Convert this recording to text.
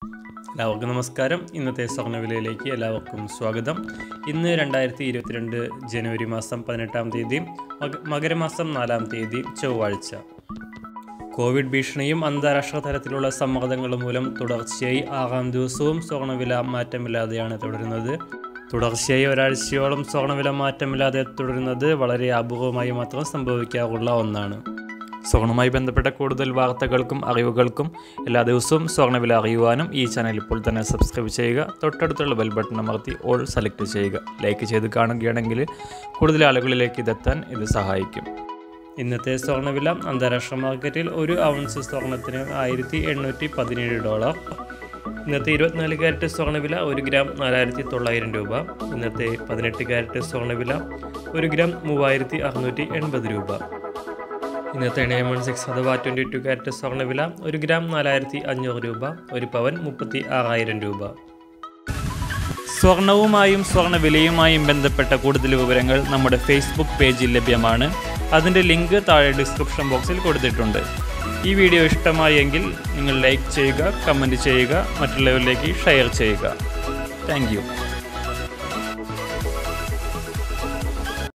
എല്ലാവർക്കും നമസ്കാരം ഇന്നത്തെ സ്വർണ്ണവിലയിലേക്ക് എല്ലാവർക്കും സ്വാഗതം ഇന്ന് രണ്ടായിരത്തി ഇരുപത്തിരണ്ട് ജനുവരി മാസം പതിനെട്ടാം തീയതി മക- മകരമാസം നാലാം തീയതി ചൊവ്വാഴ്ച കോവിഡ് ഭീഷണിയും അന്താരാഷ്ട്ര തലത്തിലുള്ള സമ്മർദ്ദങ്ങളും മൂലം തുടർച്ചയായി ആറാം ദിവസവും സ്വർണ്ണവില മാറ്റമില്ലാതെയാണ് തുടരുന്നത് തുടർച്ചയായി ഒരാഴ്ചയോളം സ്വർണ്ണവില മാറ്റമില്ലാതെ തുടരുന്നത് വളരെ അപൂർവമായി മാത്രം സംഭവിക്കാറുള്ള ഒന്നാണ് സ്വർണവുമായി ബന്ധപ്പെട്ട കൂടുതൽ വാർത്തകൾക്കും അറിവുകൾക്കും എല്ലാ ദിവസവും സ്വർണ്ണവില അറിയുവാനും ഈ ചാനൽ ഇപ്പോൾ തന്നെ സബ്സ്ക്രൈബ് ചെയ്യുക തൊട്ടടുത്തുള്ള ബെൽ ബട്ടൺ അമർത്തി ഓൾ സെലക്ട് ചെയ്യുക ലൈക്ക് ചെയ്ത് കാണുകയാണെങ്കിൽ കൂടുതൽ ആളുകളിലേക്ക് ഇതെത്താൻ ഇത് സഹായിക്കും ഇന്നത്തെ സ്വർണ്ണവില അന്താരാഷ്ട്ര മാർക്കറ്റിൽ ഒരു ഔൺസ് സ്വർണത്തിന് ആയിരത്തി എണ്ണൂറ്റി പതിനേഴ് ഡോളർ ഇന്നത്തെ ഇരുപത്തിനാല് ക്യാരറ്റ് സ്വർണ്ണവില ഒരു ഗ്രാം നാലായിരത്തി തൊള്ളായിരം രൂപ ഇന്നത്തെ പതിനെട്ട് ക്യാരറ്റ് സ്വർണ്ണവില ഒരു ഗ്രാം മൂവായിരത്തി അറുന്നൂറ്റി എൺപത് രൂപ ഇന്നത്തെ നയൻ സിക്സ് അഥവാ ട്വൻറ്റി ടു ക്യാരറ്റ് സ്വർണ്ണവില ഒരു ഗ്രാം നാലായിരത്തി അഞ്ഞൂറ് രൂപ ഒരു പവൻ മുപ്പത്തി ആറായിരം രൂപ സ്വർണവുമായും സ്വർണ്ണവിലയുമായും ബന്ധപ്പെട്ട കൂടുതൽ വിവരങ്ങൾ നമ്മുടെ ഫേസ്ബുക്ക് പേജിൽ ലഭ്യമാണ് അതിൻ്റെ ലിങ്ക് താഴെ ഡിസ്ക്രിപ്ഷൻ ബോക്സിൽ കൊടുത്തിട്ടുണ്ട് ഈ വീഡിയോ ഇഷ്ടമായെങ്കിൽ നിങ്ങൾ ലൈക്ക് ചെയ്യുക കമൻറ്റ് ചെയ്യുക മറ്റുള്ളവരിലേക്ക് ഷെയർ ചെയ്യുക താങ്ക്